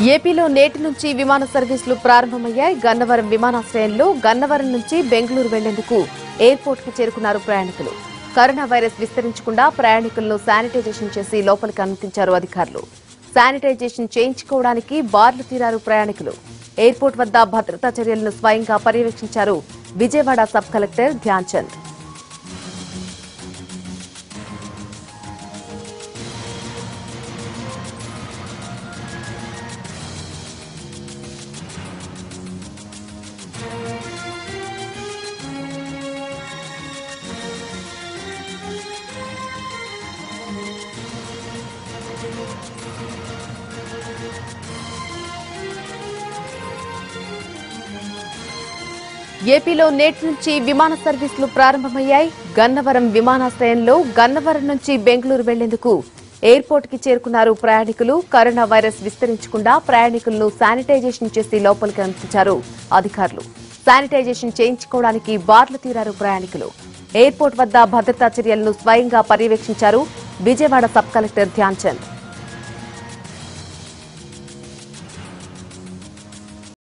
ఏపీలో నేటి నుంచి విమాన సర్వీసులు ప్రారంభమయ్యాయి గన్నవరం విమానాశ్రయంలో గన్నవరం నుంచి బెంగళూరు వెళ్లేందుకు ఎయిర్పోర్ట్ కి చేరుకున్నారు ప్రయాణికులు కరోనా వైరస్ విస్తరించకుండా ప్రయాణికులను శానిటైజేషన్ చేసి లోపలికి అనుమతించారు అధికారులు శానిటైజేషన్ చేయించుకోవడానికి బార్లు తీరారు ప్రయాణికులు ఎయిర్పోర్ట్ వద్ద భద్రతా చర్యలను స్వయంగా పర్యవేక్షించారు విజయవాడ సబ్ కలెక్టర్ ధ్యాన్ చంద్ ఏపీలో నేటి నుంచి విమాన సర్వీసులు ప్రారంభమయ్యాయి గన్నవరం విమానాశ్రయంలో గన్నవరం నుంచి బెంగళూరు వెళ్లేందుకు ఎయిర్పోర్ట్ కి చేరుకున్నారు ప్రయాణికులు కరోనా వైరస్ విస్తరించకుండా ప్రయాణికులను శానిటైజేషన్ చేసి లోపలికి అనుమతించారు అధికారులు శానిటైజేషన్ చేయించుకోవడానికి బార్లు తీరారు ప్రయాణికులు ఎయిర్పోర్ట్ వద్ద భద్రతా చర్యలను స్వయంగా పర్యవేక్షించారు విజయవాడ సబ్ కలెక్టర్ ధ్యాన్ చంద్